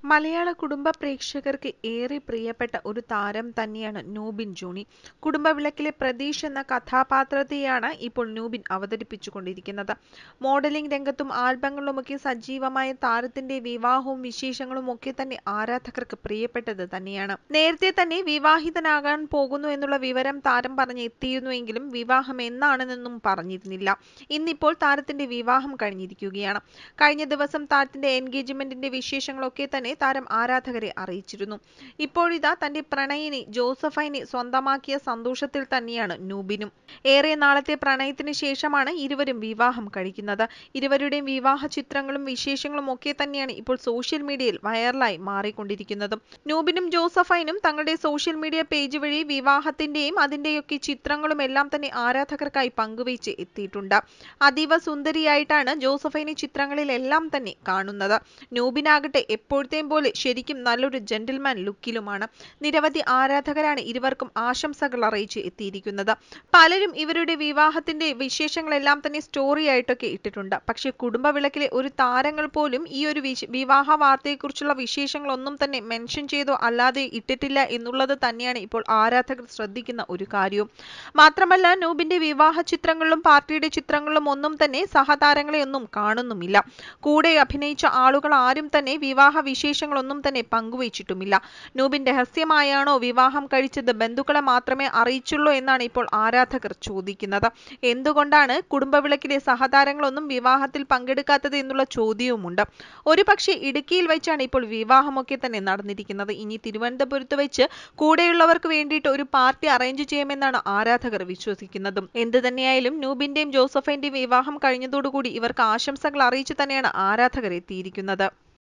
മലയാള കുടുംബ പ്രേക്ഷകർക്ക് ഏറെ പ്രിയപ്പെട്ട ഒരു താരം തന്നെയാണ് നൂബിൻ ജോണി. കുടുംബവിളക്കിലെ പ്രതീഷ് എന്ന കഥാപാത്രത്തെയാണ് ഇപ്പോൾ നൂബിൻ അവതരിപ്പിച്ചുകൊണ്ടിരിക്കുന്നത്. മോഡലിംഗ് രംഗത്തും ആൽബങ്ങളിലുമൊക്കെ സജീവമായ താരത്തിന്റെ വിവാഹവും വിശേഷങ്ങളും ഒക്കെ തന്നെ ആരാധകർക്ക് പ്രിയപ്പെട്ടത് തന്നെയാണ്. നേരത്തെ തന്നെ വിവാഹിതനാകാൻ പോകുന്നു എന്നുള്ള വിവരം താരം പറഞ്ഞ് എത്തിയിരുന്നുവെങ്കിലും വിവാഹം എന്നാണെന്നൊന്നും പറഞ്ഞിരുന്നില്ല. ഇന്നിപ്പോൾ താരത്തിന്റെ വിവാഹം കഴിഞ്ഞിരിക്കുകയാണ്. കഴിഞ്ഞ ദിവസം താരത്തിന്റെ എൻഗേജ്മെന്റിന്റെ വിശേഷങ്ങളൊക്കെ തന്നെ താരം ആരാധകരെ അറിയിച്ചിരുന്നു. ഇപ്പോഴിതാ തന്റെ പ്രണയിനി ജോസഫൈനെ സ്വന്തമാക്കിയ സന്തോഷത്തിൽ തന്നെയാണ് നൂബിനും. ഏറെ നാളത്തെ പ്രണയത്തിന് ശേഷമാണ് ഇരുവരും വിവാഹം കഴിക്കുന്നത്. ഇരുവരുടെയും വിവാഹ ചിത്രങ്ങളും വിശേഷങ്ങളും ഒക്കെ തന്നെയാണ് ഇപ്പോൾ സോഷ്യൽ മീഡിയയിൽ വൈറലായി മാറിക്കൊണ്ടിരിക്കുന്നതും. നൂബിനും ജോസഫൈനും തങ്ങളുടെ സോഷ്യൽ മീഡിയ പേജ് വഴി വിവാഹത്തിന്റെയും അതിന്റെയൊക്കെ ചിത്രങ്ങളും എല്ലാം തന്നെ ആരാധകർക്കായി പങ്കുവെച്ച് എത്തിയിട്ടുണ്ട്. അതീവ സുന്ദരിയായിട്ടാണ് ജോസഫൈനെ ചിത്രങ്ങളിലെല്ലാം തന്നെ കാണുന്നത്. നൂബിനാകട്ടെ എപ്പോഴത്തെയും പോലെ ശരിക്കും നല്ലൊരു ജെന്റിൽമാൻ ലുക്കിലുമാണ്. നിരവധി ആരാധകരാണ് ഇരുവർക്കും ആശംസകൾ അറിയിച്ച് എത്തിയിരിക്കുന്നത്. പലരും ഇവരുടെ വിവാഹത്തിന്റെ വിശേഷങ്ങളെല്ലാം തന്നെ സ്റ്റോറിയായിട്ടൊക്കെ ഇട്ടിട്ടുണ്ട്. പക്ഷേ കുടുംബവിളക്കിലെ ഒരു താരങ്ങൾ പോലും ഈയൊരു വിവാഹ വാർത്തയെക്കുറിച്ചുള്ള വിശേഷങ്ങളൊന്നും തന്നെ മെൻഷൻ ചെയ്തോ അല്ലാതെയോ ഇട്ടിട്ടില്ല എന്നുള്ളത് തന്നെയാണ് ഇപ്പോൾ ആരാധകർ ശ്രദ്ധിക്കുന്ന ഒരു കാര്യവും. മാത്രമല്ല നൂബിന്റെ വിവാഹ ചിത്രങ്ങളിലും പാർട്ടിയുടെ ചിത്രങ്ങളിലും ഒന്നും തന്നെ സഹതാരങ്ങളെയൊന്നും കാണുന്നുമില്ല. കൂടെ അഭിനയിച്ച ആളുകൾ ആരും തന്നെ വിവാഹ വിശേഷങ്ങളൊന്നും തന്നെ പങ്കുവെച്ചിട്ടുമില്ല. നൂബിൻ രഹസ്യമായാണോ വിവാഹം കഴിച്ചത് ബന്ധുക്കളെ മാത്രമേ അറിയിച്ചുള്ളൂ എന്നാണ് ഇപ്പോൾ ആരാധകർ ചോദിക്കുന്നത്. എന്തുകൊണ്ടാണ് കുടുംബവിളക്കിലെ സഹതാരങ്ങളൊന്നും വിവാഹത്തിൽ പങ്കെടുക്കാത്തത് എന്നുള്ള ചോദ്യവുമുണ്ട്. ഒരുപക്ഷേ ഇടുക്കിയിൽ വെച്ചാണ് ഇപ്പോൾ വിവാഹമൊക്കെ തന്നെ നടന്നിരിക്കുന്നത്. ഇനി തിരുവനന്തപുരത്ത് വെച്ച് കൂടെയുള്ളവർക്ക് വേണ്ടിയിട്ട് ഒരു പാർട്ടി അറേഞ്ച് ചെയ്യുമെന്നാണ് ആരാധകർ വിശ്വസിക്കുന്നതും. എന്തുതന്നെയായാലും നൂബിന്റെയും ജോസഫൈന്റെയും വിവാഹം കഴിഞ്ഞതോടുകൂടി ഇവർക്ക് ആശംസകൾ അറിയിച്ച് തന്നെയാണ് ആരാധകർ എത്തിയിരിക്കുന്നത്.